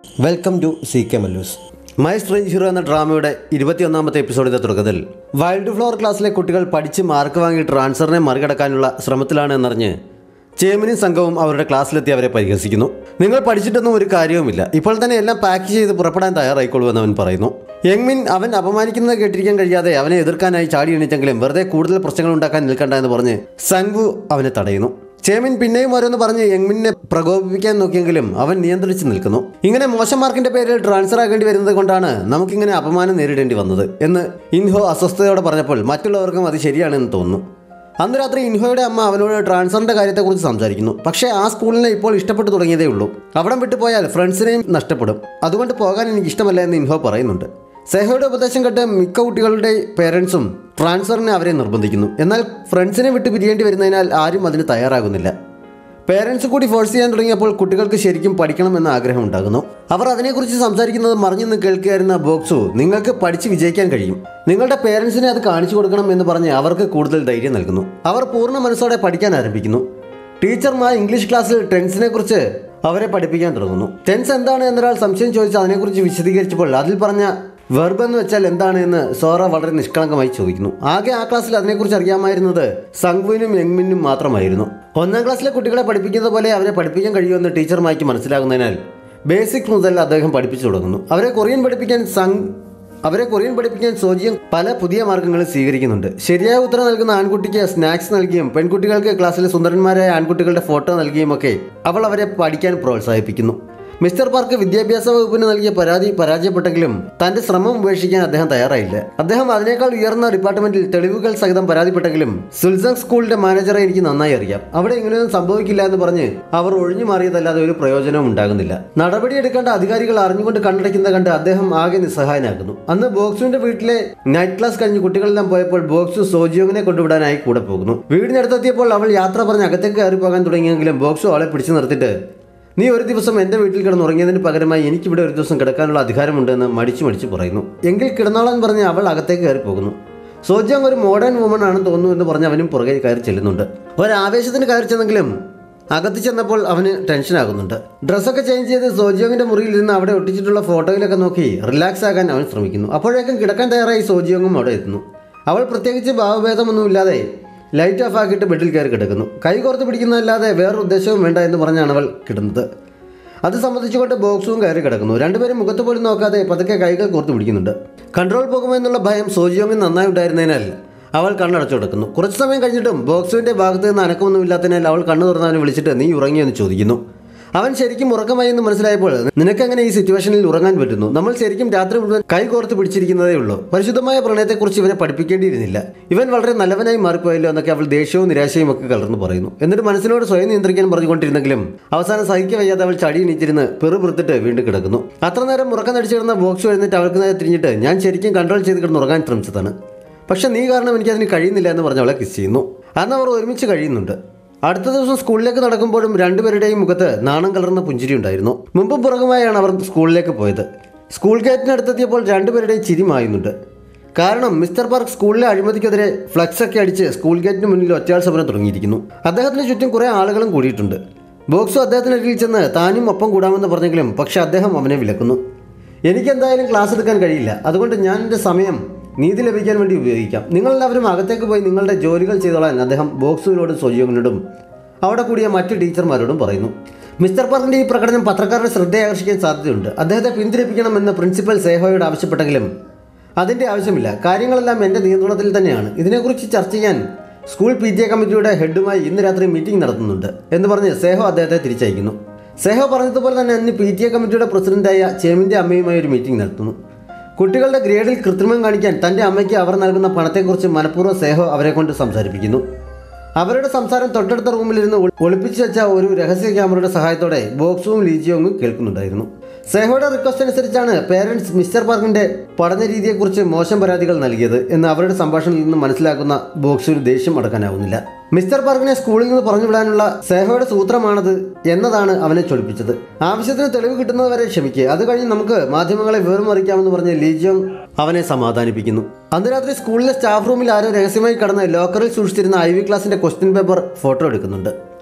welcome to C K Mallus My Strange Hero എന്ന ഡ്രാമയുടെ ഇരുപത്തിയൊന്നാമത്തെ എപ്പിസോഡിന്റെ തുടക്കത്തിൽ വൈൽഡ് ഫ്ലവർ ക്ലാസ്സിലെ കുട്ടികൾ പഠിച്ച് മാർക്ക് വാങ്ങി ട്രാൻസ്ഫറിനെ മറികടക്കാനുള്ള ശ്രമത്തിലാണ് എന്നറിഞ്ഞ് ചേമിനും സംഘവും അവരുടെ ക്ലാസ്സിലെത്തി അവരെ പരിഹസിക്കുന്നു നിങ്ങൾ പഠിച്ചിട്ടൊന്നും ഒരു കാര്യവുമില്ല ഇപ്പോൾ തന്നെ എല്ലാം പാക്ക് ചെയ്ത് പുറപ്പെടാൻ തയ്യാറായിക്കോളൂ എന്ന് അവൻ പറയുന്നു യങ്മിൻ അവൻ അപമാനിക്കുന്നത് കേട്ടിരിക്കാൻ കഴിയാതെ അവനെ എതിർക്കാനായി ചാടി എണീച്ചെങ്കിലും വെറുതെ കൂടുതൽ പ്രശ്നങ്ങൾ ഉണ്ടാക്കാൻ നിൽക്കണ്ട എന്ന് പറഞ്ഞ് സംഗു അവനെ തടയുന്നു ചേമിൻ പിന്നെയും ഓരോന്ന് പറഞ്ഞ് യങ്മിനെ പ്രകോപിപ്പിക്കാൻ നോക്കിയെങ്കിലും അവൻ നിയന്ത്രിച്ച് നിൽക്കുന്നു ഇങ്ങനെ മോശം മാർക്കിന്റെ പേരിൽ ട്രാൻസ്ഫർ ആകേണ്ടി വരുന്നത് കൊണ്ടാണ് നമുക്കിങ്ങനെ അപമാനം നേരിടേണ്ടി വന്നത് എന്ന് ഇൻഹോ അസ്വസ്ഥതയോടെ പറഞ്ഞപ്പോൾ മറ്റുള്ളവർക്കും അത് ശരിയാണെന്ന് തോന്നുന്നു അന്ന് രാത്രി ഇൻഹോയുടെ അമ്മ അവനോട് ട്രാൻസ്ഫറിന്റെ കാര്യത്തെക്കുറിച്ച് സംസാരിക്കുന്നു പക്ഷേ ആ സ്കൂളിനെ ഇപ്പോൾ ഇഷ്ടപ്പെട്ടു തുടങ്ങിയതേ ഉള്ളൂ അവിടം വിട്ടു പോയാൽ ഫ്രണ്ട്സിനെയും നഷ്ടപ്പെടും അതുകൊണ്ട് പോകാൻ എനിക്ക് ഇഷ്ടമല്ല എന്ന് ഇൻഹോ പറയുന്നുണ്ട് സെഹോയുടെ ഉപദേശം കേട്ട് മിക്ക കുട്ടികളുടെ പേരൻസും ട്രാൻസ്ഫറിനെ അവരെ നിർബന്ധിക്കുന്നു എന്നാൽ ഫ്രണ്ട്സിനെ വിട്ട് പിരിയേണ്ടി വരുന്നതിനാൽ ആരും അതിന് തയ്യാറാകുന്നില്ല പേരൻസ് കൂടി ഫോഴ്സ് ചെയ്യാൻ തുടങ്ങിയപ്പോൾ കുട്ടികൾക്ക് ശരിക്കും പഠിക്കണമെന്ന ആഗ്രഹം ഉണ്ടാകുന്നു അവർ അതിനെക്കുറിച്ച് സംസാരിക്കുന്നത് മറിഞ്ഞു നിന്ന് കേൾക്കുകയായിരുന്ന ബോക്സു നിങ്ങൾക്ക് പഠിച്ച് വിജയിക്കാൻ കഴിയും നിങ്ങളുടെ പേരൻസിനെ അത് കാണിച്ചു കൊടുക്കണം എന്ന് പറഞ്ഞ് അവർക്ക് കൂടുതൽ ധൈര്യം നൽകുന്നു അവർ പൂർണ്ണ മനസ്സോടെ പഠിക്കാൻ ആരംഭിക്കുന്നു ടീച്ചർമാർ ഇംഗ്ലീഷ് ക്ലാസ്സിൽ ടെൻസിനെ കുറിച്ച് അവരെ പഠിപ്പിക്കാൻ തുടങ്ങുന്നു ടെൻസ് എന്താണ് എന്നൊരാൾ സംശയം ചോദിച്ച് അതിനെക്കുറിച്ച് വിശദീകരിച്ചപ്പോൾ അതിൽ പറഞ്ഞ വെർബ് എന്ന് വെച്ചാൽ എന്താണ് എന്ന് സോറ വളരെ നിഷ്കളങ്കമായി ചോദിക്കുന്നു ആകെ ആ ക്ലാസ്സിൽ അതിനെക്കുറിച്ച് അറിയാമായിരുന്നത് സംഗ്വിനും യങ്മിനും മാത്രമായിരുന്നു ഒന്നാം ക്ലാസ്സിലെ കുട്ടികളെ പഠിപ്പിക്കുന്നത് പോലെ അവരെ പഠിപ്പിക്കാൻ കഴിയുമെന്ന് ടീച്ചർമാർക്ക് മനസ്സിലാകുന്നതിനാൽ ബേസിക് മുതൽ അദ്ദേഹം പഠിപ്പിച്ചു തുടങ്ങുന്നു അവരെ കൊറിയൻ പഠിപ്പിക്കാൻ സംഘ് അവരെ കൊറിയൻ പഠിപ്പിക്കാൻ സോജിയം പല പുതിയ മാർഗങ്ങളും സ്വീകരിക്കുന്നുണ്ട് ശരിയായ ഉത്തരം നൽകുന്ന ആൺകുട്ടിക്ക് സ്നാക്സ് നൽകിയും പെൺകുട്ടികൾക്ക് ക്ലാസ്സിലെ സുന്ദരന്മാരായ ആൺകുട്ടികളുടെ ഫോട്ടോ നൽകിയും ഒക്കെ അവൾ അവരെ പഠിക്കാൻ പ്രോത്സാഹിപ്പിക്കുന്നു മിസ്റ്റർ പാർക്ക് വിദ്യാഭ്യാസ വകുപ്പിന് നൽകിയ പരാതി പരാജയപ്പെട്ടെങ്കിലും തന്റെ ശ്രമം ഉപേക്ഷിക്കാൻ അദ്ദേഹം തയ്യാറായില്ല അദ്ദേഹം അതിനേക്കാൾ ഉയർന്ന ഡിപ്പാർട്ട്മെന്റിൽ തെളിവുകൾ സഹിതം പരാതിപ്പെട്ടെങ്കിലും സുൽസങ് സ്കൂളിന്റെ മാനേജറെ എനിക്ക് നന്നായി അറിയാം അവിടെ ഇങ്ങനെയൊന്നും സംഭവിക്കില്ല എന്ന് പറഞ്ഞ് അവർ ഒഴിഞ്ഞു മാറിയതല്ലാതെ ഒരു പ്രയോജനവും ഉണ്ടാകുന്നില്ല നടപടിയെടുക്കേണ്ട അധികാരികൾ അറിഞ്ഞുകൊണ്ട് കണ്ണടയ്ക്കുന്നത് കണ്ട് അദ്ദേഹം ആകെ നിസ്സഹായനാകുന്നു അന്ന് ബോക്സുവിന്റെ വീട്ടിലെ നൈറ്റ് ക്ലാസ് കഴിഞ്ഞ് കുട്ടികളെല്ലാം പോയപ്പോൾ ബോക്സു സോജിയോങ്ങിനെ കൊണ്ടുവിടാനായി കൂടെ പോകുന്നു വീടിനടുത്തെത്തിയപ്പോൾ അവൾ യാത്ര പറഞ്ഞ് അകത്തേക്ക് കയറി പോകാൻ തുടങ്ങിയെങ്കിലും ബോക്സു അവളെ പിടിച്ചു നിർത്തിയിട്ട് നീ ഒരു ദിവസം എൻ്റെ വീട്ടിൽ കിടന്നുറങ്ങിയതിന് പകരമായി എനിക്കിവിടെ ഒരു ദിവസം കിടക്കാനുള്ള അധികാരമുണ്ട് എന്ന് മടിച്ചു മടിച്ചു പറയുന്നു എങ്കിൽ കിടന്നോളാൻ പറഞ്ഞ് അവൾ അകത്തേക്ക് കയറി പോകുന്നു സോജാങ് ഒരു മോഡേൺ വുമൺ ആണെന്ന് തോന്നുന്നു എന്ന് പറഞ്ഞ് അവനും പുറകെ കയറി ചെല്ലുന്നുണ്ട് ഒരാവേശത്തിന് കയറി ചെന്നെങ്കിലും അകത്ത് ചെന്നപ്പോൾ അവന് ടെൻഷനാകുന്നുണ്ട് ഡ്രസ്സൊക്കെ ചേഞ്ച് ചെയ്ത് സോജിയോങ്ങിന്റെ മുറിയിൽ നിന്ന് അവിടെ ഒട്ടിച്ചിട്ടുള്ള ഫോട്ടോയിലൊക്കെ നോക്കി റിലാക്സ് ആകാൻ അവൻ ശ്രമിക്കുന്നു അപ്പോഴേക്കും കിടക്കാൻ തയ്യാറായി സോജിയോങ്ങും അവിടെ എത്തുന്നു അവൾ പ്രത്യേകിച്ച് ഭാവഭേദമൊന്നുമില്ലാതെ ലൈറ്റ് ഓഫ് ആക്കിയിട്ട് ബെഡിൽ കയറി കിടക്കുന്നു കൈ കോർത്ത് പിടിക്കുന്നതല്ലാതെ വേറൊരു ഉദ്ദേശവും വേണ്ട എന്ന് പറഞ്ഞാണ് അവൾ കിടന്നത് അത് സംബന്ധിച്ചുകൊണ്ട് ബോക്സും കയറി കിടക്കുന്നു രണ്ടുപേരും മുഖത്ത് പോലും നോക്കാതെ പതുക്കെ കൈകൾ കോർത്ത് പിടിക്കുന്നുണ്ട് കൺട്രോൾ പോകുമോ എന്നുള്ള ഭയം സോജിയോങ്ങിൽ നന്നായി ഉണ്ടായിരുന്നതിനാൽ അവൾ കണ്ണടച്ചു കൊടുക്കുന്നു കുറച്ച് സമയം കഴിഞ്ഞിട്ടും ബോക്സുവിൻ്റെ ഭാഗത്ത് നിന്ന് അനക്കമൊന്നുമില്ലാത്തതിനാൽ അവൾ കണ്ണു തുറന്നവനെ വിളിച്ചിട്ട് നീ ഉറങ്ങിയെന്ന് ചോദിക്കുന്നു അവൻ ശരിക്കും ഉറക്കമായി എന്ന് മനസ്സിലായപ്പോൾ നിനക്കെങ്ങനെ ഈ സിറ്റുവേഷനിൽ ഉറങ്ങാൻ പറ്റുന്നു നമ്മൾ ശരിക്കും രാത്രി മുഴുവൻ കൈ കോർത്ത് പിടിച്ചിരിക്കുന്നതേ ഉള്ളൂ പരിശുദ്ധമായ പ്രണയത്തെക്കുറിച്ച് ഇവനെ പഠിപ്പിക്കേണ്ടിയിരുന്നില്ല ഇവൻ വളരെ നല്ലവനായി മാറിപ്പോയല്ലോ എന്നൊക്കെ അവൾ ദേഷ്യവും നിരാശയും ഒക്കെ കലർന്നു പറയുന്നു എന്നിട്ട് മനസ്സിനോട് സ്വയം നിയന്ത്രിക്കാൻ പറഞ്ഞുകൊണ്ടിരുന്നെങ്കിലും അവസാനം സഹിக்க വയ്യാതെ അവൾ ചടി എണീച്ചിരുന്ന് പെറുപുറത്തിട്ട് വീണ്ടും കിടക്കുന്നു അത്ര നേരം ഉറക്കം നടിച്ചു കിടന്ന ബോക്സ് എഴുന്നിട്ട് അവൾക്ക് നേരെ തിരിഞ്ഞിട്ട് ഞാൻ ശരിക്കും കൺട്രോൾ ചെയ്ത് കിടന്ന് ഉറങ്ങാൻ ശ്രമിച്ചതാണ് പക്ഷെ നീ കാരണം എനിക്കതിന് കഴിയുന്നില്ല എന്ന് പറഞ്ഞ് അവളെ കിസ് ചെയ്യുന്നു അന്ന് അവർ ഒരുമിച്ച് കഴിയുന്നുണ്ട് അടുത്ത ദിവസം സ്കൂളിലേക്ക് നടക്കുമ്പോഴും രണ്ടുപേരുടെയും മുഖത്ത് നാണം കലർന്ന പുഞ്ചിരി ഉണ്ടായിരുന്നു മുമ്പും പുറകുമായാണ് അവർ സ്കൂളിലേക്ക് പോയത് സ്കൂൾ ഗേറ്റിനടുത്തെത്തിയപ്പോൾ രണ്ടുപേരുടെയും ചിരി മായുന്നുണ്ട് കാരണം മിസ്റ്റർ പാർക്ക് സ്കൂളിലെ അഴിമതിക്കെതിരെ ഫ്ലക്സ് ഒക്കെ അടിച്ച് സ്കൂൾ ഗേറ്റിന് മുന്നിൽ ഒറ്റയാൾ സമരം തുടങ്ങിയിരിക്കുന്നു അദ്ദേഹത്തിന് ചുറ്റും കുറേ ആളുകളും കൂടിയിട്ടുണ്ട് ബോക്സും അദ്ദേഹത്തിനരികിൽ ചെന്ന് താനും ഒപ്പം കൂടാമെന്ന് പറഞ്ഞെങ്കിലും പക്ഷെ അദ്ദേഹം അവനെ വിലക്കുന്നു എനിക്ക് എന്തായാലും ക്ലാസ് എടുക്കാൻ കഴിയില്ല അതുകൊണ്ട് ഞാൻ എൻ്റെ സമയം നീതി ലഭിക്കാൻ വേണ്ടി ഉപയോഗിക്കാം നിങ്ങളെല്ലാവരും അകത്തേക്ക് പോയി നിങ്ങളുടെ ജോലികൾ ചെയ്തോളാൻ അദ്ദേഹം ബോക്സുവിനോടും സോജിയോങ്ങിനോടും അവിടെ കൂടിയ മറ്റ് ടീച്ചർമാരോടും പറയുന്നു മിസ്റ്റർ പാർക്കിൻ്റെ ഈ പ്രകടനം പത്രക്കാരുടെ ശ്രദ്ധയാകർഷിക്കാൻ സാധ്യതയുണ്ട് അദ്ദേഹത്തെ പിന്തിരിപ്പിക്കണമെന്ന് പ്രിൻസിപ്പൽ സേഹോയോട് ആവശ്യപ്പെട്ടെങ്കിലും അതിൻ്റെ ആവശ്യമില്ല കാര്യങ്ങളെല്ലാം എൻ്റെ നിയന്ത്രണത്തിൽ തന്നെയാണ് ഇതിനെക്കുറിച്ച് ചർച്ച ചെയ്യാൻ സ്കൂൾ പി ടി എ കമ്മിറ്റിയുടെ ഹെഡുമായി ഇന്ന് രാത്രി മീറ്റിംഗ് നടത്തുന്നുണ്ട് എന്ന് പറഞ്ഞ് സേഹോ അദ്ദേഹത്തെ തിരിച്ചയക്കുന്നു സേഹോ പറഞ്ഞതുപോലെ തന്നെ അന്ന് പി ടി എ കമ്മിറ്റിയുടെ പ്രസിഡന്റായ ചേമിൻ്റെ അമ്മയുമായി ഒരു മീറ്റിംഗ് നടത്തുന്നു കുട്ടികളുടെ ഗ്രേഡിൽ കൃത്രിമം കാണിക്കാൻ തൻ്റെ അമ്മയ്ക്ക് അവർ നൽകുന്ന പണത്തെക്കുറിച്ച് മനഃപൂർവ്വം സേഹോ അവരെ കൊണ്ട് സംസാരിപ്പിക്കുന്നു അവരുടെ സംസാരം തൊട്ടടുത്ത റൂമിലിരുന്ന് ഒളി- ഒളിപ്പിച്ചു വെച്ച ഒരു രഹസ്യ ക്യാമറയുടെ സഹായത്തോടെ ബോക്സും ലീജിയോങ്ങും കേൾക്കുന്നുണ്ടായിരുന്നു സേഹോയുടെ റിക്വസ്റ്റ് അനുസരിച്ചാണ് പേരൻസ് മിസ്റ്റർ പാർക്കിന്റെ പഠന രീതിയെക്കുറിച്ച് മോശം പരാതികൾ നൽകിയത് എന്ന് അവരുടെ സംഭാഷണത്തിൽ നിന്ന് മനസ്സിലാക്കുന്ന ബോക്സിന് ദേഷ്യം അടക്കാനാവുന്നില്ല മിസ്റ്റർ പാർക്കിനെ സ്കൂളിൽ നിന്ന് പറഞ്ഞു വിടാനുള്ള സേഹോയുടെ സൂത്രമാണത് എന്നതാണ് അവനെ ചൊടിപ്പിച്ചത് ആവശ്യത്തിന് തെളിവ് കിട്ടുന്നതുവരെ ക്ഷമിക്കുക അത് കഴിഞ്ഞ് നമുക്ക് മാധ്യമങ്ങളെ വിവരം അറിയിക്കാമെന്ന് പറഞ്ഞ് ലീജിയോങ് അവനെ സമാധാനിപ്പിക്കുന്നു അന്ന് രാത്രി സ്കൂളിലെ സ്റ്റാഫ് റൂമിൽ ആരോ രഹസ്യമായി കടന്ന് ലോക്കറിൽ സൂക്ഷിച്ചിരുന്ന ഐ വി ക്ലാസിന്റെ ക്വസ്റ്റ്യൻ പേപ്പർ ഫോട്ടോ എടുക്കുന്നുണ്ട്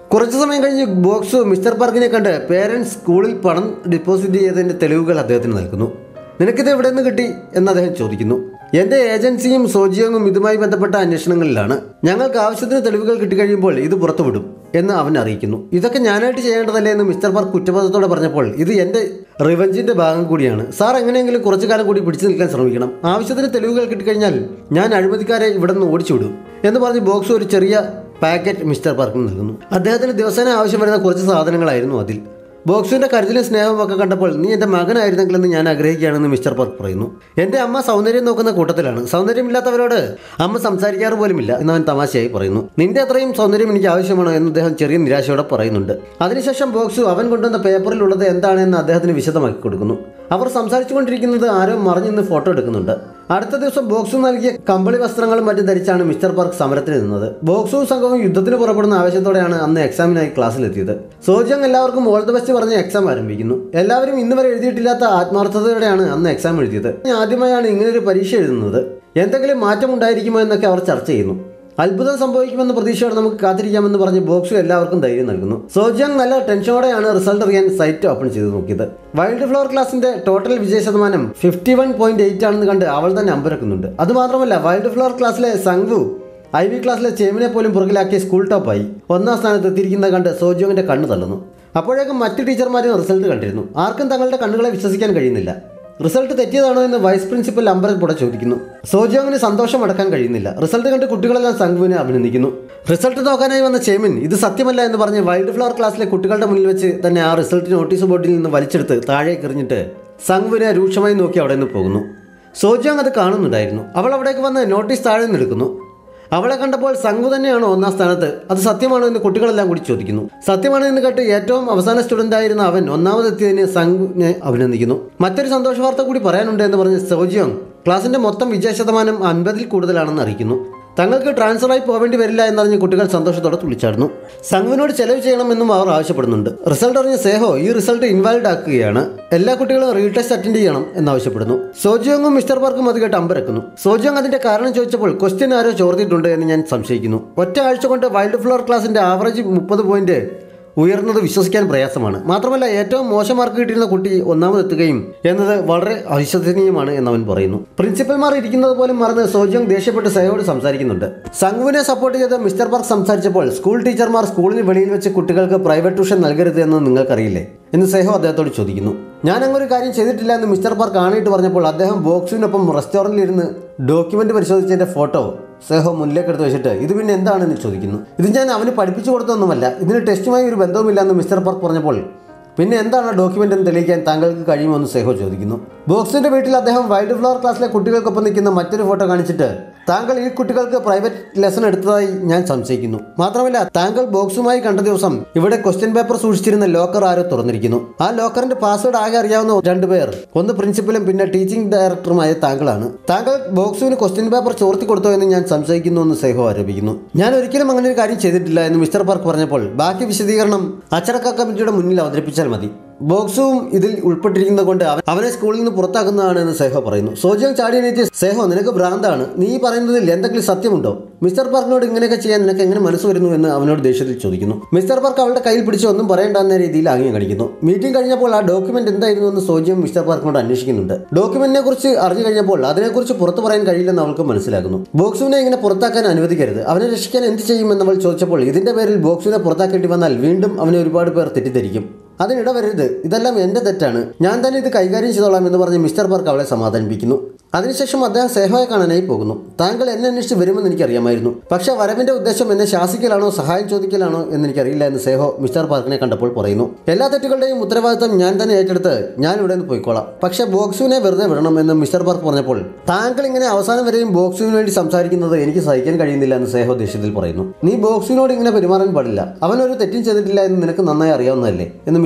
കുറച്ചു സമയം കഴിഞ്ഞ് ബോക്സ് മിസ്റ്റർ പാർക്കിനെ കണ്ട് പേരൻസ് സ്കൂളിൽ പണം ഡിപ്പോസിറ്റ് ചെയ്തതിന്റെ തെളിവുകൾ അദ്ദേഹത്തിന് നൽകുന്നു നിനക്കിത് എവിടെ നിന്ന് കിട്ടി എന്ന് അദ്ദേഹം ചോദിക്കുന്നു എന്റെ ഏജൻസിയും സോജിയങ്ങും ഇതുമായി ബന്ധപ്പെട്ട അന്വേഷണങ്ങളിലാണ് ഞങ്ങൾക്ക് ആവശ്യത്തിന് തെളിവുകൾ കിട്ടിക്കഴിയുമ്പോൾ ഇത് പുറത്തുവിടും എന്ന് അവൻ അറിയിക്കുന്നു ഇതൊക്കെ ഞാനായിട്ട് ചെയ്യേണ്ടതല്ലേ എന്ന് മിസ്റ്റർ പാർക്ക് കുറ്റബോധത്തോടെ പറഞ്ഞപ്പോൾ ഇത് എന്റെ റിവഞ്ചിന്റെ ഭാഗം കൂടിയാണ് സാർ എങ്ങനെയെങ്കിലും കുറച്ചു കാലം കൂടി പിടിച്ചു നിൽക്കാൻ ശ്രമിക്കണം ആവശ്യത്തിന് തെളിവുകൾ കിട്ടിക്കഴിഞ്ഞാൽ ഞാൻ അഴിമതിക്കാരെ ഇവിടെ നിന്ന് ഓടിച്ചു വിടും എന്ന് പറഞ്ഞ് ബോക്സ് ഒരു ചെറിയ പാക്കറ്റ് മിസ്റ്റർ പാർക്കിന് നൽകുന്നു അദ്ദേഹത്തിന് ദിവസേന ആവശ്യം വരുന്ന കുറച്ച് സാധനങ്ങളായിരുന്നു അതിൽ ബോക്സിന്റെ കരുതലും സ്നേഹവും ഒക്കെ കണ്ടപ്പോൾ നീ എൻ്റെ മകനായിരുന്നെങ്കിലെന്ന് ഞാൻ ആഗ്രഹിക്കുകയാണെന്ന് മിസ്റ്റർ പാർക്ക് പറയുന്നു എൻ്റെ അമ്മ സൗന്ദര്യം നോക്കുന്ന കൂട്ടത്തിലാണ് സൗന്ദര്യമില്ലാത്തവരോട് അമ്മ സംസാരിക്കാറ് പോലുമില്ല എന്ന് അവൻ തമാശയായി പറയുന്നു നിന്റെ അത്രയും സൗന്ദര്യം എനിക്ക് ആവശ്യമാണോ എന്ന് അദ്ദേഹം ചെറിയ നിരാശയോടെ പറയുന്നുണ്ട് അതിനുശേഷം ബോക്സ് അവൻ കൊണ്ടുവന്ന പേപ്പറിലുള്ളത് എന്താണെന്ന് അദ്ദേഹത്തിന് വിശദമാക്കി കൊടുക്കുന്നു അവർ സംസാരിച്ചുകൊണ്ടിരിക്കുന്നത് ആരോ മറിഞ്ഞിന്ന് ഫോട്ടോ എടുക്കുന്നുണ്ട് അടുത്ത ദിവസം ബോക്സു നൽകിയ കമ്പിളി വസ്ത്രങ്ങളും മറ്റും ധരിച്ചാണ് മിസ്റ്റർ പാർക്ക് സമരത്തിന് നിന്നത് ബോക്സും സംഘവും യുദ്ധത്തിന് പുറപ്പെടുന്ന ആവശ്യത്തോടെയാണ് അന്ന് എക്സാമിനായി ക്ലാസ്സിലെത്തിയത് സോജങ് എല്ലാവർക്കും ഓൾ ദ ബെസ്റ്റ് പറഞ്ഞ് എക്സാം ആരംഭിക്കുന്നു എല്ലാവരും ഇന്ന് വരെ എഴുതിയിട്ടില്ലാത്ത ആത്മാർത്ഥതയോടെയാണ് അന്ന് എക്സാം എഴുതിയത് ഞാൻ ആദ്യമായാണ് ഇങ്ങനൊരു പരീക്ഷ എഴുതുന്നത് എന്തെങ്കിലും മാറ്റം ഉണ്ടായിരിക്കുമോ എന്നൊക്കെ അവർ ചർച്ച ചെയ്യുന്നു അത്ഭുതം സംഭവിക്കുമെന്ന പ്രതീക്ഷയോടെ നമുക്ക് കാത്തിരിക്കാമെന്ന് പറഞ്ഞ് ബോക്സ് എല്ലാവർക്കും ധൈര്യം നൽകുന്നു സോജങ് നല്ല ടെൻഷനോടെയാണ് റിസൾട്ട് അറിയാൻ സൈറ്റ് ഓപ്പൺ ചെയ്ത് നോക്കിയത് വൈൽഡ് ഫ്ലവർ ക്ലാസിന്റെ ടോട്ടൽ വിജയ ശതമാനം ഫിഫ്റ്റി വൺ പോയിന്റ് എയ്റ്റ് ആണെന്ന് കണ്ട് അവൾ തന്നെ അമ്പരക്കുന്നുണ്ട് അതുമാത്രമല്ല വൈൽഡ് ഫ്ലവർ ക്ലാസ്സിലെ സംഗു ഐ വി ക്ലാസ്സിലെ ചേമിനെ പോലും പുറകിലാക്കിയ സ്കൂൾ ടോപ്പായി ഒന്നാം സ്ഥാനത്ത് എത്തിയിരിക്കുന്നത് കണ്ട് സോജോങ്ങിന്റെ കണ്ണ് തള്ളുന്നു അപ്പോഴേക്കും മറ്റ് ടീച്ചർമാരും റിസൾട്ട് കണ്ടിരുന്നു ആർക്കും തങ്ങളുടെ കണ്ണുകളെ വിശ്വസിക്കാൻ കഴിയുന്നില്ല റിസൾട്ട് തെറ്റിയതാണോ എന്ന് വൈസ് പ്രിൻസിപ്പൽ അമ്പരപ്പുടെ ചോദിക്കുന്നു സോജോങ്ങിന് സന്തോഷം അടക്കാൻ കഴിയുന്നില്ല റിസൾട്ട് കണ്ട് കുട്ടികളെല്ലാം സംഘുവിനെ അഭിനന്ദിക്കുന്നു റിസൾട്ട് നോക്കാനായി വന്ന ചേമിൻ ഇത് സത്യമല്ല എന്ന് പറഞ്ഞ് വൈൽഡ് ഫ്ലവർ ക്ലാസ്സിലെ കുട്ടികളുടെ മുന്നിൽ വെച്ച് തന്നെ ആ റിസൾട്ട് നോട്ടീസ് ബോർഡിൽ നിന്ന് വലിച്ചെടുത്ത് താഴേക്ക് എറിഞ്ഞിട്ട് സംഘുവിനെ രൂക്ഷമായി നോക്കി അവിടെ നിന്ന് പോകുന്നു സോജോങ് അത് കാണുന്നുണ്ടായിരുന്നു അവൾ അവിടേക്ക് വന്ന് നോട്ടീസ് താഴെ നിന്ന് എടുക്കുന്നു അവളെ കണ്ടപ്പോൾ സംഘു തന്നെയാണോ ഒന്നാം സ്ഥാനത്ത് അത് സത്യമാണോ എന്ന് കുട്ടികളെല്ലാം കൂടി ചോദിക്കുന്നു സത്യമാണ് എന്ന് കേട്ട് ഏറ്റവും അവസാന സ്റ്റുഡന്റ് ആയിരുന്ന അവൻ ഒന്നാമതെത്തിയതിന് സംഘുവിനെ അഭിനന്ദിക്കുന്നു മറ്റൊരു സന്തോഷ വാർത്ത കൂടി പറയാനുണ്ട് എന്ന് പറഞ്ഞ് സോജിയോങ് ക്ലാസിന്റെ മൊത്തം വിജയ ശതമാനം അൻപതിൽ കൂടുതലാണെന്ന് അറിയിക്കുന്നു തങ്ങൾക്ക് ട്രാൻസ്ഫറായി പോവേണ്ടി വരില്ല എന്നറിഞ്ഞ് കുട്ടികൾ സന്തോഷത്തോടെ തുള്ളിച്ചാടുന്നു സംഘുവിനോട് ചെലവ് ചെയ്യണമെന്നും അവർ ആവശ്യപ്പെടുന്നുണ്ട് റിസൾട്ട് അറിഞ്ഞ സേഹോ ഈ റിസൾട്ട് ഇൻവാലിഡ് ആക്കുകയാണ് എല്ലാ കുട്ടികളും റീടെസ്റ്റ് അറ്റൻഡ് ചെയ്യണം എന്നാവശ്യപ്പെടുന്നു സോജിയോങ്ങും മിസ്റ്റർ പാർക്കും അത് കേട്ട് അമ്പരക്കുന്നു സോജിയോങ് അതിന്റെ കാരണം ചോദിച്ചപ്പോൾ ക്വസ്റ്റ്യൻ ആരോ ചോർത്തിയിട്ടുണ്ട് എന്ന് ഞാൻ സംശയിക്കുന്നു ഒറ്റ ആഴ്ച കൊണ്ട് വൈൽഡ് ഫ്ലവർ ക്ലാസിന്റെ ആവറേജ് മുപ്പത് പോയിന്റ് ഉയർന്നത് വിശ്വസിക്കാൻ പ്രയാസമാണ് മാത്രമല്ല ഏറ്റവും മോശം മാർക്ക് കിട്ടിയിരുന്ന കുട്ടി ഒന്നാമതെത്തുകയും എന്നത് വളരെ അവിശ്വസനീയമാണ് എന്നവൻ പറയുന്നു പ്രിൻസിപ്പൽമാർ ഇരിക്കുന്നത് പോലും മറന്ന് സോജോങ് ദേഷ്യപ്പെട്ട് സയോട് സംസാരിക്കുന്നുണ്ട് സംഘുവിനെ സപ്പോർട്ട് ചെയ്ത് മിസ്റ്റർ പാർക്ക് സംസാരിച്ചപ്പോൾ സ്കൂൾ ടീച്ചർമാർ സ്കൂളിന് വെളിയിൽ വെച്ച് കുട്ടികൾക്ക് പ്രൈവറ്റ് ട്യൂഷൻ നൽകരുത് എന്ന് നിങ്ങൾക്കറിയില്ലേ എന്ന് സേഹോ അദ്ദേഹത്തോട് ചോദിക്കുന്നു ഞാൻ അങ്ങൊരു കാര്യം ചെയ്തിട്ടില്ല എന്ന് മിസ്റ്റർ പാർക്ക് ആണിയിട്ട് പറഞ്ഞപ്പോൾ അദ്ദേഹം ബോക്സിനൊപ്പം റെസ്റ്റോറൻറ്റിൽ ഇരുന്ന് ഡോക്യുമെന്റ് പരിശോധിച്ചതിന്റെ ഫോട്ടോ സേഹോ മുന്നിലേക്ക് എടുത്ത് വെച്ചിട്ട് ഇത് പിന്നെ എന്താണെന്ന് ചോദിക്കുന്നു ഇത് ഞാൻ അവന് പഠിപ്പിച്ചു കൊടുത്തൊന്നുമല്ല ഇതിന് ടെസ്റ്റുമായി ഒരു ബന്ധവുമില്ല എന്ന് മിസ്റ്റർ പാർക്ക് പറഞ്ഞപ്പോൾ പിന്നെ എന്താണ് ഡോക്യുമെന്റ് എന്ന് തെളിയിക്കാൻ താങ്കൾക്ക് കഴിയുമെന്ന് സേഹോ ചോദിക്കുന്നു ബോക്സിന്റെ വീട്ടിൽ അദ്ദേഹം വൈൽഡ് ഫ്ലവർ ക്ലാസ്സിലെ കുട്ടികൾക്കൊപ്പം നിൽക്കുന്ന മറ്റൊരു ഫോട്ടോ കാണിച്ചിട്ട് താങ്കൾ ഈ കുട്ടികൾക്ക് പ്രൈവറ്റ് ലെസൺ എടുത്തതായി ഞാൻ സംശയിക്കുന്നു മാത്രമല്ല താങ്കൾ ബോക്സുമായി കണ്ട ദിവസം ഇവിടെ ക്വസ്റ്റ്യൻ പേപ്പർ സൂക്ഷിച്ചിരുന്ന ലോക്കർ ആരോ തുറന്നിരിക്കുന്നു ആ ലോക്കറിന്റെ പാസ്വേഡ് ആകെ അറിയാവുന്ന രണ്ടുപേർ ഒന്ന് പ്രിൻസിപ്പലും പിന്നെ ടീച്ചിങ് ഡയറക്ടറുമായ താങ്കളാണ് താങ്കൾ ബോക്സുവിന് ക്വസ്റ്റ്യൻ പേപ്പർ ചോർത്തി കൊടുത്തോ എന്ന് ഞാൻ സംശയിക്കുന്നു എന്ന് സേഹോ ആരോപിക്കുന്നു ഞാൻ ഒരിക്കലും അങ്ങനെ ഒരു കാര്യം ചെയ്തിട്ടില്ല എന്ന് മിസ്റ്റർ പാർക്ക് പറഞ്ഞപ്പോൾ ബാക്കി വിശദീകരണം അച്ചടക്ക കമ്മിറ്റിയുടെ മുന്നിൽ അവതരിപ്പിച്ചാൽ മതി ബോക്സും ഇതിൽ ഉൾപ്പെട്ടിരിക്കുന്നത് കൊണ്ട് അവൻ- അവനെ സ്കൂളിൽ നിന്ന് പുറത്താക്കുന്നതാണ് എന്ന് സേഹോ പറയുന്നു സോജിയം ചാടി എണീറ്റ് സേഹോ നിനക്ക് ഭ്രാന്താണ് നീ ഈ പറയുന്നതിൽ എന്തെങ്കിലും സത്യമുണ്ടോ മിസ്റ്റർ പാർക്കിനോട് ഇങ്ങനെയൊക്കെ ചെയ്യാൻ നിനക്ക് എങ്ങനെ മനസ്സ് വരുന്നു എന്ന് അവനോട് ദേഷ്യത്തിൽ ചോദിക്കുന്നു മിസ്റ്റർ പാർക്ക് അവളുടെ കയ്യിൽ പിടിച്ച് ഒന്നും പറയേണ്ട എന്ന രീതിയിൽ ആംഗ്യം കാണിക്കുന്നു മീറ്റിംഗ് കഴിഞ്ഞപ്പോൾ ആ ഡോക്യുമെന്റ് എന്തായിരുന്നു എന്ന് സോജിയം മിസ്റ്റർ പാർക്കിനോട് അന്വേഷിക്കുന്നുണ്ട് ഡോക്യുമെന്റിനെ കുറിച്ച് അറിഞ്ഞു കഴിഞ്ഞപ്പോൾ അതിനെക്കുറിച്ച് പുറത്തു പറയാൻ കഴിയില്ലെന്ന് അവൾക്ക് മനസ്സിലാക്കുന്നു ബോക്സുവിനെ ഇങ്ങനെ പുറത്താക്കാൻ അനുവദിക്കരുത് അവനെ രക്ഷിക്കാൻ എന്ത് ചെയ്യുമെന്ന് അവൾ ചോദിച്ചപ്പോൾ ഇതിന്റെ പേരിൽ ബോക്സുവിനെ പുറത്താക്കേണ്ടി വന്നാൽ വീണ്ടും അവനെ ഒരുപാട് പേർ തെറ്റിദ്ധരിക്കും അതിനിട വരരുത് ഇതെല്ലാം എന്റെ തെറ്റാണ് ഞാൻ തന്നെ ഇത് കൈകാര്യം ചെയ്തോളാം എന്ന് പറഞ്ഞ് മിസ്റ്റർ പാർക്ക് അവളെ സമാധാനിപ്പിക്കുന്നു അതിനുശേഷം അദ്ദേഹം സേഹോയെ കാണാനായി പോകുന്നു താങ്കൾ എന്നെ അന്വേഷിച്ച് വരുമെന്ന് എനിക്കറിയാമായിരുന്നു പക്ഷേ വരവിന്റെ ഉദ്ദേശം എന്നെ ശാസിക്കലാണോ സഹായം ചോദിക്കലാണോ എന്ന് എനിക്കറിയില്ല എന്ന് സേഹോ മിസ്റ്റർ പാർക്കിനെ കണ്ടപ്പോൾ പറയുന്നു എല്ലാ തെറ്റുകളുടെയും ഉത്തരവാദിത്തം ഞാൻ തന്നെ ഏറ്റെടുത്ത് ഞാൻ ഇവിടെ നിന്ന് പോയിക്കോളാം പക്ഷേ ബോക്സുവിനെ വെറുതെ വിടണം എന്ന് മിസ്റ്റർ പാർക്ക് പറഞ്ഞപ്പോൾ താങ്കൾ ഇങ്ങനെ അവസാനം വരെയും ബോക്സുവിന് വേണ്ടി സംസാരിക്കുന്നത് എനിക്ക് സഹിക്കാൻ കഴിയുന്നില്ല എന്ന് സേഹോ ദേഷ്യത്തിൽ പറയുന്നു നീ ബോക്സിനോട് ഇങ്ങനെ പെരുമാറാൻ പാടില്ല അവൻ ഒരു തെറ്റും ചെയ്തിട്ടില്ല എന്ന് നിനക്ക് നന്നായി അറിയാവുന്നതല്ലേ എന്ന് മിസ്റ്റർ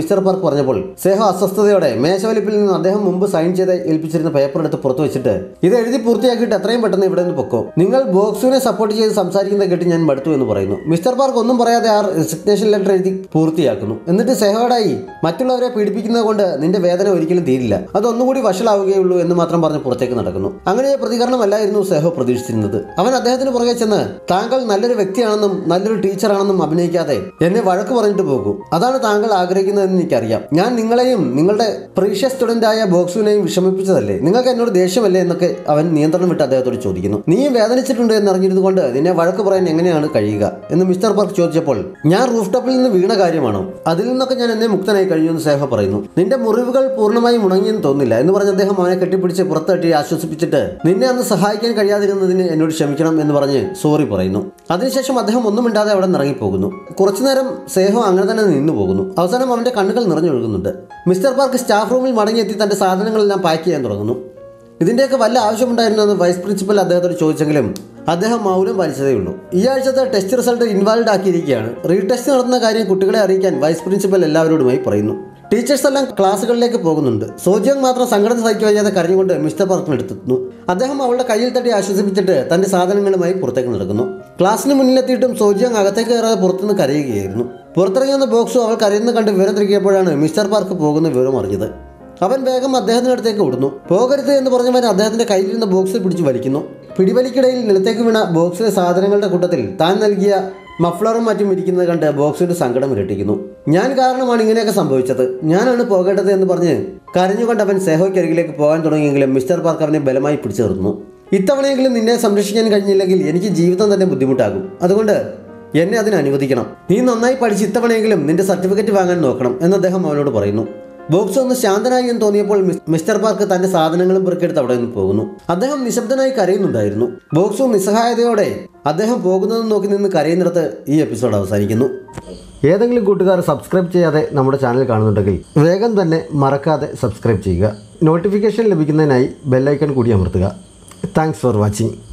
മിസ്റ്റർ പാർക്ക് പറഞ്ഞപ്പോൾ സേഹ അസ്വസ്ഥതയോടെ മേശവലിപ്പിൽ നിന്ന് അദ്ദേഹം മുമ്പ് സൈൻ ചെയ്ത് ഏൽപ്പിച്ചിരുന്ന പേപ്പർ എടുത്ത് പുറത്തു വെച്ചിട്ട് ഇത് എഴുതി പൂർത്തിയാക്കിയിട്ട് എത്രയും പെട്ടെന്ന് ഇവിടെ നിന്ന് പൊക്കോ നിങ്ങൾ ബോക്സുവിനെ സപ്പോർട്ട് ചെയ്ത് സംസാരിക്കുന്നത് കേട്ട് ഞാൻ മടുത്തു എന്ന് പറയുന്നു മിസ്റ്റർ പാർക്ക് ഒന്നും പറയാതെ ആ റെസിഗ്നേഷൻ ലെറ്റർ എഴുതി പൂർത്തിയാക്കുന്നു എന്നിട്ട് സെഹോടായി മറ്റുള്ളവരെ പീഡിപ്പിക്കുന്നത് കൊണ്ട് നിന്റെ വേദന ഒരിക്കലും തീരില്ല അതൊന്നുകൂടി വഷളാവുകയുള്ളൂ എന്ന് മാത്രം പറഞ്ഞ് പുറത്തേക്ക് നടക്കുന്നു അങ്ങനെ പ്രതികരണമല്ലായിരുന്നു സെഹോ പ്രതീക്ഷിച്ചിരുന്നത് അവൻ അദ്ദേഹത്തിന് പുറകെ ചെന്ന് താങ്കൾ നല്ലൊരു വ്യക്തിയാണെന്നും നല്ലൊരു ടീച്ചറാണെന്നും അഭിനയിക്കാതെ എന്നെ വഴക്ക് പറഞ്ഞിട്ട് പോകൂ അതാണ് താങ്കൾ ആഗ്രഹിക്കുന്നതെന്ന് എനിക്കറിയാം ഞാൻ നിങ്ങളെയും നിങ്ങളുടെ പ്രീഷ്യസ് സ്റ്റുഡൻ്റായ ബോക്സുവിനെയും വിഷമിപ്പിച്ചതല്ലേ നിങ്ങൾക്ക് എന്നോട് ദേഷ്യമല്ലേ എന്നൊക്കെ അവൻ നിയന്ത്രണം വിട്ട് അദ്ദേഹത്തോട് ചോദിക്കുന്നു നീയും വേദനിച്ചിട്ടുണ്ട് എന്ന് അറിഞ്ഞിരുന്നുകൊണ്ട് നിന്നെ വഴക്ക് പറയാൻ എങ്ങനെയാണ് കഴിയുക എന്ന് മിസ്റ്റർ പാർക്ക് ചോദിച്ചപ്പോൾ ഞാൻ റൂഫ് ടോപ്പിൽ നിന്ന് വീണ കാര്യമാണോ അതിൽ നിന്നൊക്കെ ഞാൻ എന്നെ മുക്തനായി കഴിഞ്ഞു എന്ന് സേഹ പറയുന്നു നിന്റെ മുറിവുകൾ പൂർണ്ണമായും ഉണങ്ങിയെന്ന് തോന്നില്ല എന്ന് പറഞ്ഞ അദ്ദേഹം അവനെ കെട്ടിപ്പിടിച്ച് പുറത്തട്ടി ആശ്വസിപ്പിച്ചിട്ട് നിന്നെ അന്ന് സഹായിക്കാൻ കഴിയാതിരുന്നതിന് എന്നോട് ക്ഷമിക്കണം എന്ന് പറഞ്ഞ് സോറി പറയുന്നു അതിനുശേഷം അദ്ദേഹം ഒന്നും മിണ്ടാതെ അവിടെ നിന്ന് ഇറങ്ങിപ്പോകുന്നു കുറച്ചുനേരം സേഹം അങ്ങനെ തന്നെ നിന്നു പോകുന്നു അവസാനം അവന്റെ കണ്ണുകൾ നിറഞ്ഞൊഴുകുന്നുണ്ട് മിസ്റ്റർ പാർക്ക് സ്റ്റാഫ് റൂമിൽ മടങ്ങിയെത്തി തന്റെ സാധനങ്ങളെല്ലാം പാക്ക് ചെയ്യാൻ തുടങ്ങുന്നു ഇതിൻ്റെയൊക്കെ വല്ല ആവശ്യമുണ്ടായിരുന്നു എന്ന് വൈസ് പ്രിൻസിപ്പൽ അദ്ദേഹത്തോട് ചോദിച്ചെങ്കിലും അദ്ദേഹം മൗനം പാലിച്ചതേ ഉള്ളൂ ഈ ആഴ്ചത്തെ ടെസ്റ്റ് റിസൾട്ട് ഇൻവാലിഡ് ആക്കിയിരിക്കുകയാണ് റീടെസ്റ്റ് നടത്തുന്ന കാര്യം കുട്ടികളെ അറിയിക്കാൻ വൈസ് പ്രിൻസിപ്പൽ എല്ലാവരോടുമായി പറയുന്നു ടീച്ചേഴ്സ് എല്ലാം ക്ലാസ്സുകളിലേക്ക് പോകുന്നുണ്ട് സോജിയോങ് മാത്രം സങ്കടം സഹിക്കുക വയ്യാതെ കരഞ്ഞുകൊണ്ട് മിസ്റ്റർ പാർക്കിനെടുത്തെത്തുന്നു അദ്ദേഹം അവളുടെ കയ്യിൽ തട്ടി ആശ്വസിപ്പിച്ചിട്ട് തന്റെ സാധനങ്ങളുമായി പുറത്തേക്ക് നടക്കുന്നു ക്ലാസ്സിന് മുന്നിലെത്തിയിട്ടും സോജിയോങ് അകത്തേക്ക് കയറാതെ പുറത്തുനിന്ന് കരയുകയായിരുന്നു പുറത്തിറങ്ങിയ ബോക്സും അവൾ കരയുന്നത് കണ്ട് വിവരം തിരികിയപ്പോഴാണ് മിസ്റ്റർ പാർക്ക് പോകുന്ന വിവരം അറിഞ്ഞത് അവൻ വേഗം അദ്ദേഹത്തിന്റെ അടുത്തേക്ക് ഓടുന്നു പോകരുത് എന്ന് പറഞ്ഞവൻ അദ്ദേഹത്തിന്റെ കയ്യിലിരുന്ന ബോക്സിൽ പിടിച്ച് വലിക്കുന്നു പിടിവലിക്കിടയിൽ നിലത്തേക്ക് വീണ ബോക്സിലെ സാധനങ്ങളുടെ കൂട്ടത്തിൽ താൻ നൽകിയ മഫ്ലറും മറ്റും ഇരിക്കുന്നത് കണ്ട് ബോക്സിന്റെ സങ്കടം ഇരട്ടിക്കുന്നു ഞാൻ കാരണമാണ് ഇങ്ങനെയൊക്കെ സംഭവിച്ചത് ഞാനാണ് പോകേണ്ടത് എന്ന് പറഞ്ഞ് കരഞ്ഞുകൊണ്ട് അവൻ സെഹോയ്ക്കരികിലേക്ക് പോകാൻ തുടങ്ങിയെങ്കിലും മിസ്റ്റർ പാർക്ക് അവനെ ബലമായി പിടിച്ചു നിർത്തുന്നു ഇത്തവണയെങ്കിലും നിന്നെ സംരക്ഷിക്കാൻ കഴിഞ്ഞില്ലെങ്കിൽ എനിക്ക് ജീവിതം തന്നെ ബുദ്ധിമുട്ടാകും അതുകൊണ്ട് എന്നെ അതിന് അനുവദിക്കണം നീ നന്നായി പഠിച്ച് ഇത്തവണയെങ്കിലും നിന്റെ സർട്ടിഫിക്കറ്റ് വാങ്ങാൻ നോക്കണം എന്ന് അദ്ദേഹം അവനോട് പറയുന്നു ബോക്സ് ഒന്ന് ശാന്തനായി എന്ന് തോന്നിയപ്പോൾ മിസ്- മിസ്റ്റർ പാർക്ക് തന്റെ സാധനങ്ങളും പെറുക്കെടുത്ത് അവിടെ നിന്ന് പോകുന്നു അദ്ദേഹം നിശബ്ദനായി കരയുന്നുണ്ടായിരുന്നു ബോക്സും നിസ്സഹായതയോടെ അദ്ദേഹം പോകുന്നത് നോക്കി നിന്ന് കരയുന്നിടത്ത് ഈ എപ്പിസോഡ് അവസാനിക്കുന്നു ഏതെങ്കിലും കൂട്ടുകാർ സബ്സ്ക്രൈബ് ചെയ്യാതെ നമ്മുടെ ചാനൽ കാണുന്നുണ്ടെങ്കിൽ വേഗം തന്നെ മറക്കാതെ സബ്സ്ക്രൈബ് ചെയ്യുക നോട്ടിഫിക്കേഷൻ ലഭിക്കുന്നതിനായി ബെല്ലൈക്കൺ കൂടി അമർത്തുക താങ്ക്സ് ഫോർ വാച്ചിങ്